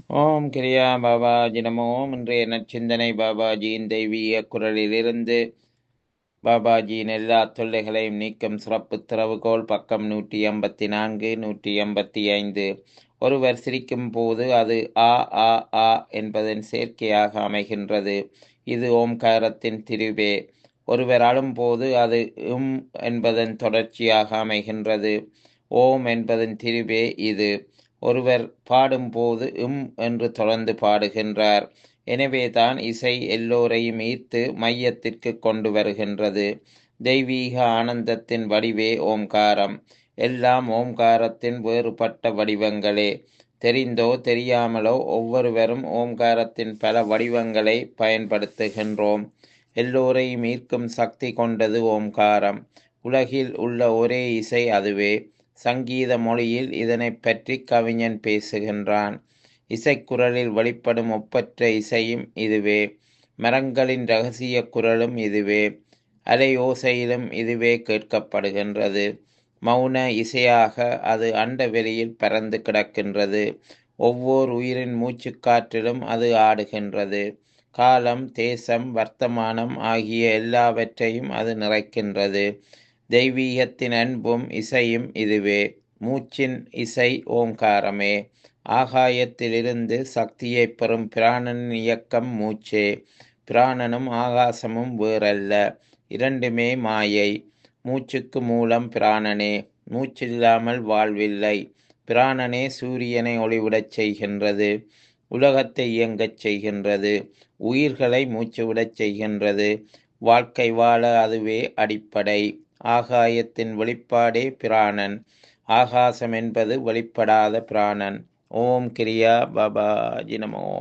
ஓம் கிரியா பாபாஜி நமோ இன்றைய நற்சிந்தனை பாபாஜியின் தெய்வீக குரலிலிருந்து பாபாஜியின் எல்லா தொல்லைகளையும் நீக்கும் சிறப்பு திறவுகோல் பக்கம் நூற்றி எண்பத்தி நான்கு நூற்றி எண்பத்தி ஐந்து ஒருவர் சிரிக்கும் போது அது ஆ ஆ ஆ என்பதன் சேர்க்கையாக அமைகின்றது இது ஓம்காரத்தின் திரிவே ஒருவர் அழும்போது அது உம் என்பதன் தொடர்ச்சியாக அமைகின்றது ஓம் என்பதன் திரிவே இது ஒருவர் பாடும்போது உம் என்று தொடர்ந்து பாடுகின்றார் எனவேதான் இசை எல்லோரையும் ஈர்த்து மையத்திற்கு கொண்டு வருகின்றது தெய்வீக ஆனந்தத்தின் வடிவே ஓம்காரம் எல்லாம் ஓம்காரத்தின் வேறுபட்ட வடிவங்களே தெரிந்தோ தெரியாமலோ ஒவ்வொருவரும் ஓம்காரத்தின் பல வடிவங்களை பயன்படுத்துகின்றோம் எல்லோரையும் ஈர்க்கும் சக்தி கொண்டது ஓம்காரம் உலகில் உள்ள ஒரே இசை அதுவே சங்கீத மொழியில் இதனை பற்றி கவிஞன் பேசுகின்றான் இசைக்குரலில் வெளிப்படும் ஒப்பற்ற இசையும் இதுவே மரங்களின் ரகசிய குரலும் இதுவே அலையோசையிலும் இதுவே கேட்கப்படுகின்றது மௌன இசையாக அது அண்டவெளியில் பறந்து கிடக்கின்றது ஒவ்வொரு உயிரின் மூச்சுக்காற்றிலும் அது ஆடுகின்றது காலம் தேசம் வர்த்தமானம் ஆகிய எல்லாவற்றையும் அது நிறைக்கின்றது தெய்வீகத்தின் அன்பும் இசையும் இதுவே மூச்சின் இசை ஓங்காரமே ஆகாயத்திலிருந்து சக்தியை பெறும் பிராணனின் இயக்கம் மூச்சே பிராணனும் ஆகாசமும் வேறல்ல இரண்டுமே மாயை மூச்சுக்கு மூலம் பிராணனே மூச்சில்லாமல் வாழ்வில்லை பிராணனே சூரியனை ஒளிவிடச் செய்கின்றது உலகத்தை இயங்கச் செய்கின்றது உயிர்களை மூச்சுவிடச் செய்கின்றது வாழ்க்கை வாழ அதுவே அடிப்படை ஆகாயத்தின் வெளிப்பாடே பிராணன் ஆகாசம் என்பது வெளிப்படாத பிராணன் ஓம் கிரியா பாபா ஜினமோ